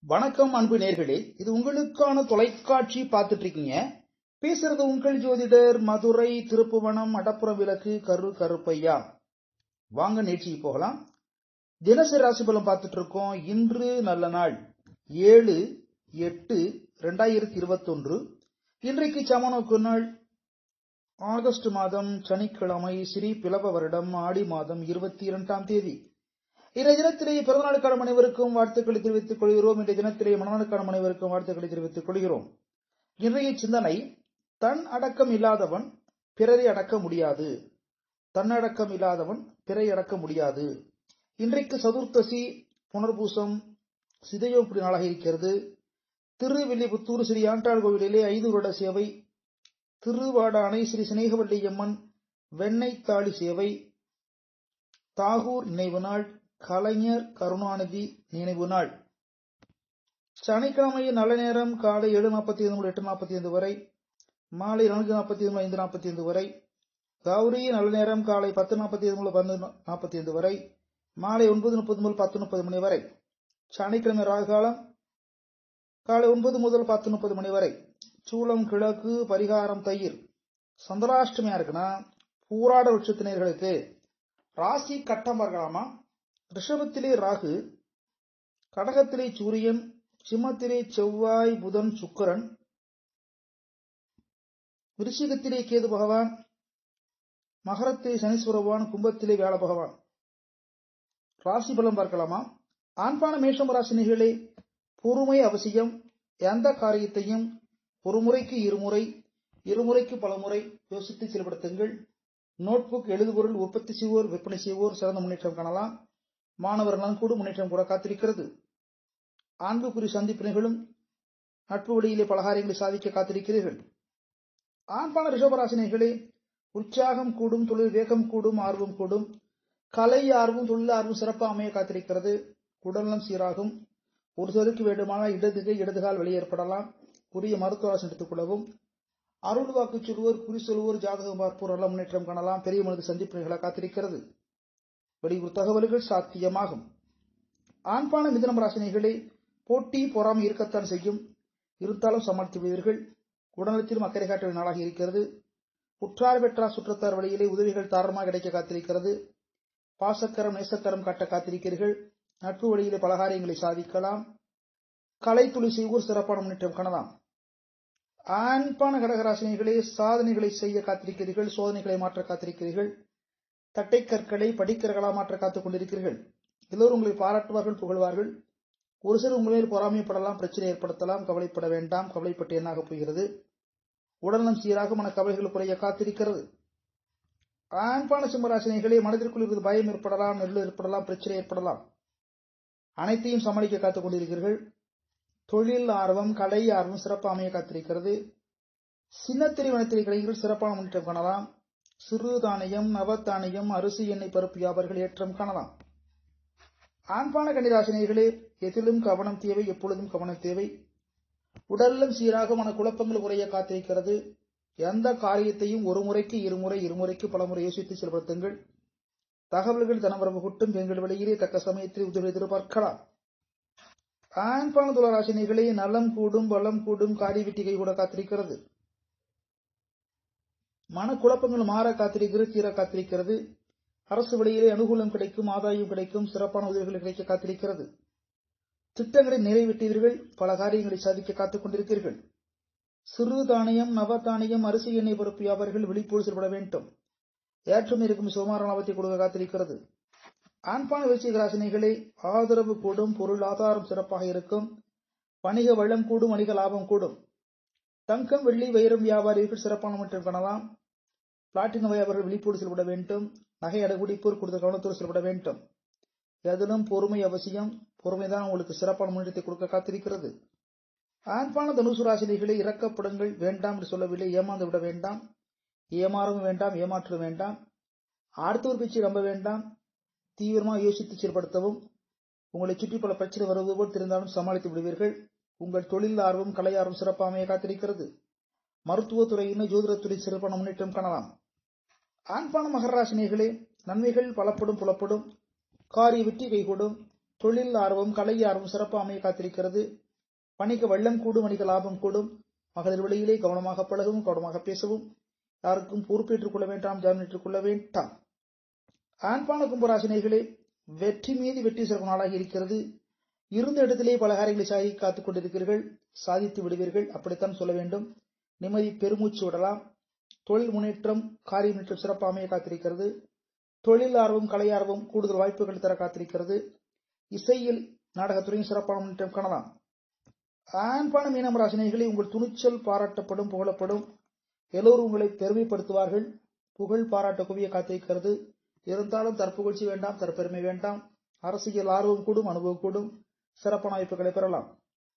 வணக்கம் அன்பு நேர்களே இது உங்களுக்கான தொலைக்காட்சி பார்த்துட்டு இருக்கீங்க பேசுறது உங்கள் ஜோதிடர் மதுரை திருப்புவனம் அடப்புறம் விளக்கு கரு கருப்பையா வாங்க நிகழ்ச்சிக்கு போகலாம் தினசரி ராசி பலன் பார்த்துட்டு இருக்கோம் இன்று நல்ல நாள் ஏழு எட்டு ரெண்டாயிரத்தி இருபத்தொன்று இன்றைக்கு சமநோக்கு நாள் ஆகஸ்ட் மாதம் சனிக்கிழமை ஸ்ரீ பிளவ வருடம் ஆடி மாதம் இருபத்தி இரண்டாம் தேதி இன்றைய தினத்திலே பிறந்தநாளுக்கான அனைவருக்கும் வாழ்த்துக்களை தெரிவித்துக் கொள்கிறோம் இன்றைய தினத்திலே மனநாளுக்கான அனைவருக்கும் வாழ்த்துக்களை தெரிவித்துக் கொள்கிறோம் இன்றைய சிந்தனை தன் அடக்கம் இல்லாதவன் பிறரை அடக்க முடியாது தன்னடக்கம் இல்லாதவன் பிறை அடக்க முடியாது இன்றைக்கு சதுர்த்தசி புனர்பூசம் சிதையோப்படி நாளாக இருக்கிறது திருவில்லிபுத்தூர் ஸ்ரீ ஆண்டாள் கோவிலிலே ஐந்து வருட சேவை திருவாடானை ஸ்ரீ சினேகவல்லி அம்மன் வெண்ணெய் தாளி சேவை தாகூர் நினைவு நாள் கலைஞர் கருணாநிதி நினைவு நாள் சனிக்கிழமை நல்ல நேரம் காலை ஏழு நாற்பத்தி ஐந்து முதல் எட்டு நாற்பத்தி ஐந்து வரை மாலை நான்கு நாற்பத்தி ஐந்து ஐந்து நாற்பத்தி ஐந்து வரை கௌரி நல்ல நேரம் காலை பத்து நாற்பத்தி ஐந்து முதல் பன்னெண்டு நாற்பத்தி ஐந்து வரை மாலை ஒன்பது முப்பது முதல் பத்து முப்பது மணி வரை சனிக்கிழமை ராகு காலம் காலை ஒன்பது முதல் பத்து முப்பது மணி வரை சூளம் கிழக்கு பரிகாரம் தயிர் சந்திராஷ்டமியா இருக்குன்னா பூராட உச்சத்தினர்களுக்கு ராசி கட்டம் பார்க்கலாமா ரிஷபத்திலே ராகு கடகத்திலே சூரியன் சிம்மத்திலே செவ்வாய் புதன் சுக்கரன் விருச்சிகத்திலே கேது பகவான் மகரத்திலே சனீஸ்வர பகவான் கும்பத்திலே வியாழ பகவான் ராசி பலம் பார்க்கலாமா ஆண்பான மேஷம் ராசினிகளே பொறுமை அவசியம் எந்த காரியத்தையும் ஒரு முறைக்கு இருமுறை இருமுறைக்கு பலமுறை யோசித்து செயல்படுத்துங்கள் நோட்புக் எழுதுபொருள் உற்பத்தி செய்வோர் விற்பனை செய்வோர் சிறந்த முன்னேற்றம் காணலாம் மாணவர் நலன்கூடு முன்னேற்றம் கூட காத்திருக்கிறது ஆண்புக்குறி சந்திப்பினைகளும் நட்பு வழியிலே பலகாரியங்களை சாதிக்க காத்திருக்கிறீர்கள் ஆண்பான ரிஷபராசினிகளே உற்சாகம் கூடும் தொழில் வேகம் கூடும் ஆர்வம் கூடும் கலை ஆர்வம் தொழில் ஆர்வம் சிறப்பாக அமைய காத்திருக்கிறது உடல்நலம் சீராகும் ஒரு சிலருக்கு வேண்டுமானால் இடதுகை இடதுகால் வெளியேற்படலாம் உரிய மருத்துவ ஆலோசனை எடுத்துக் கொள்ளவும் அருள் வாக்கு சொல்வோர் குறி சொல்வோர் ஜாதகம் பார்ப்போர் நல்ல முன்னேற்றம் காணலாம் பெரிய மனித சந்திப்புகளை காத்திருக்கிறது வெளியூர் தகவல்கள் சாத்தியமாகும் ஆண்பான மிதனம் ராசினிகளே போட்டி பொறாமை இருக்கத்தான் செய்யும் இருந்தாலும் சமாளித்து விடுவீர்கள் உடனத்திலும் அக்கறை காட்ட வேண்டிய நாளாக இருக்கிறது உற்றார் பெற்றார் சுற்றத்தார் வழியிலே உதவிகள் தாரமாக கிடைக்க காத்திருக்கிறது பாசக்கரம் நேசக்கரம் காட்ட காத்திருக்கிறீர்கள் நட்பு வழியிலே பலகாரியங்களை சாதிக்கலாம் கலைத்துளி செய்வோர் சிறப்பான முன்னேற்றம் காணலாம் ஆண்பான கடகராசினிகளே சாதனைகளை செய்ய காத்திருக்கிறீர்கள் சோதனைகளை மாற்ற காத்திருக்கிறீர்கள் தட்டை கற்களை படிக்கிறகளா மாற்ற காத்துக் கொண்டிருக்கிறீர்கள் எல்லோரும் உங்களை பாராட்டுவார்கள் புகழ்வார்கள் ஒரு சிலர் உங்களில் பொறாமைப்படலாம் பிரச்சனை ஏற்படுத்தலாம் கவலைப்பட வேண்டாம் கவலைப்பட்டு என்னாக போகிறது உடல்நலம் சீராக மன கவலைகள் குறைய காத்திருக்கிறது ஆண்பான சிம்மராசினிகளே மனதிற்குள் இருந்து பயம் ஏற்படலாம் நெல் ஏற்படலாம் பிரச்சனை ஏற்படலாம் அனைத்தையும் சமாளிக்க காத்துக் கொண்டிருக்கிறீர்கள் தொழில் ஆர்வம் கலை ஆர்வம் சிறப்பு அமைய காத்திருக்கிறது சின்னத்திரை வனத்திரை கிடைகள் சிறப்பான முன்னேற்றம் காணலாம் சிறு தானியம் நவத்தானியம் அரிசி எண்ணெய் பருப்பு வியாபாரிகள் ஏற்றம் காணலாம் ஆண்பான கன்னிராசினியர்களே எதிலும் கவனம் தேவை எப்பொழுதும் கவனம் தேவை உடலும் சீராக மன குழப்பங்கள் குறைய காத்திருக்கிறது எந்த காரியத்தையும் ஒரு முறைக்கு இருமுறை இருமுறைக்கு பலமுறை யோசித்து செயல்படுத்துங்கள் தகவல்கள் தனவரவு கூட்டும் பெண்கள் வெளியிலே தக்க சமயத்தில் உதவி எதிர்பார்க்கலாம் ஆண்பான துளராசினிகளே நலம் கூடும் பலம் கூடும் காரிய வெட்டிகை கூட காத்திருக்கிறது மனக்குழப்பங்கள் மாற காத்திருக்கிறது தீர காத்திருக்கிறது அரசு வழியிலே அனுகூலம் கிடைக்கும் ஆதாயம் கிடைக்கும் சிறப்பான உதவிகள் கிடைக்க காத்திருக்கிறது திட்டங்களை நிறைவேற்றுவீர்கள் பல காரியங்களை சாதிக்க காத்துக் கொண்டிருக்கிறீர்கள் சிறு தானியம் நவதானியம் அரிசி எண்ணெய் பொறுப்பு வியாபாரிகள் விழிப்போடு செயல்பட வேண்டும் ஏற்றம் இருக்கும் சுமார லாபத்தை கொடுக்க காத்திருக்கிறது ஆண்பான விருச்சிக ராசினிகளே ஆதரவு கூடும் பொருள் ஆதாரம் சிறப்பாக இருக்கும் வணிக வளம் கூடும் வணிக லாபம் கூடும் தங்கம் வெள்ளி வைரம் வியாபாரிகள் சிறப்பான முன்னேற்றம் காணலாம் பிளாட்டினம் வியாபாரிகள் விழிப்போடு செயல்பட வேண்டும் நகை அடகுடிப்போர் கொடுத்த கவனத்தோடு செயல்பட வேண்டும் எதிலும் பொறுமை அவசியம் பொறுமைதான் உங்களுக்கு சிறப்பான முன்னேற்றத்தை கொடுக்க காத்திருக்கிறது ஆண்பான தனுசு ராசினிகளை இறக்கப்படுங்கள் வேண்டாம் என்று சொல்லவில்லை ஏமாந்து விட வேண்டாம் ஏமாறவும் வேண்டாம் ஏமாற்ற வேண்டாம் அடுத்தவர் பேச்சு நம்ப வேண்டாம் தீவிரமாக யோசித்து செயல்படுத்தவும் உங்களை சுற்றி பல பிரச்சனை வருவது போல் தெரிந்தாலும் சமாளித்து விடுவீர்கள் உங்கள் தொழில் ஆர்வம் கலை ஆர்வம் சிறப்பாமைய காத்திருக்கிறது மருத்துவத்துறையினர் ஜோதிடத்துறை சிறப்பான முன்னேற்றம் காணலாம் ஆண்பான மகராசினிகளே நன்மைகள் பலப்படும் புலப்படும் காரிய வெற்றி கைகூடும் தொழில் ஆர்வம் கலை ஆர்வம் சிறப்பு அமைய காத்திருக்கிறது வணிக வெள்ளம் கூடும் வணிக லாபம் கூடும் மகளிர் வழியிலே கவனமாக பழகவும் கவனமாக பேசவும் யாருக்கும் பொறுப்பேற்றுக் கொள்ள வேண்டாம் ஜாமீனேற்றுக் கொள்ள வேண்டாம் ஆண்பான கும்பராசினிகளே வெற்றி மீது வெற்றி சிறப்பு நாளாக இருக்கிறது இருந்த இடத்திலே பல காரியங்களை சாதி காத்துக் கொண்டிருக்கிறீர்கள் சாதித்து விடுவீர்கள் அப்படித்தான் சொல்ல வேண்டும் நிம்மதி பெருமூச்சு விடலாம் தொழில் முன்னேற்றம் காரிய முன்னேற்றம் சிறப்பு அமைய காத்திருக்கிறது தொழில் ஆர்வம் கலை ஆர்வம் கூடுதல் வாய்ப்புகள் தர காத்திருக்கிறது இசையில் நாடகத்துறையும் சிறப்பான முன்னேற்றம் காணலாம் ஆண்பான மீனம் ராசினிகளை உங்கள் துணிச்சல் பாராட்டப்படும் புகழப்படும் எல்லோரும் உங்களை பெருமைப்படுத்துவார்கள் புகழ் பாராட்ட குவிய காத்திருக்கிறது இருந்தாலும் தற்புகழ்ச்சி வேண்டாம் தற்பெருமை வேண்டாம் அரசியல் ஆர்வம் கூடும் அனுபவம் கூடும் சிறப்பான வாய்ப்புகளை பெறலாம்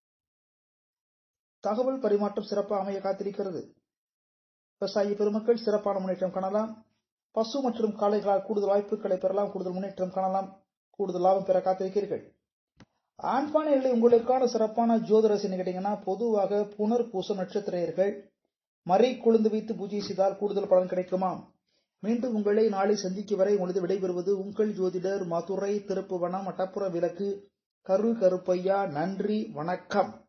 தகவல் பரிமாற்றம் சிறப்பாக அமைய காத்திருக்கிறது விவசாய பெருமக்கள் சிறப்பான முன்னேற்றம் காணலாம் பசு மற்றும் காளைகளால் கூடுதல் வாய்ப்புகளை பெறலாம் கூடுதல் முன்னேற்றம் காணலாம் கூடுதல் லாபம் பெற காத்திருக்கிறீர்கள் ஆண்பானைகளை உங்களுக்கான சிறப்பான ஜோதிரசின்னு கேட்டீங்கன்னா பொதுவாக புனர் பூசம் நட்சத்திரையர்கள் மறை கொழுந்து வைத்து பூஜை செய்தால் கூடுதல் பலன் கிடைக்குமாம் மீண்டும் உங்களை நாளை சந்திக்கும் வரை உங்களது விடைபெறுவது உங்கள் ஜோதிடர் மதுரை திருப்புவனம் மட்டப்புற விளக்கு கரு கருப்பையா நன்றி வணக்கம்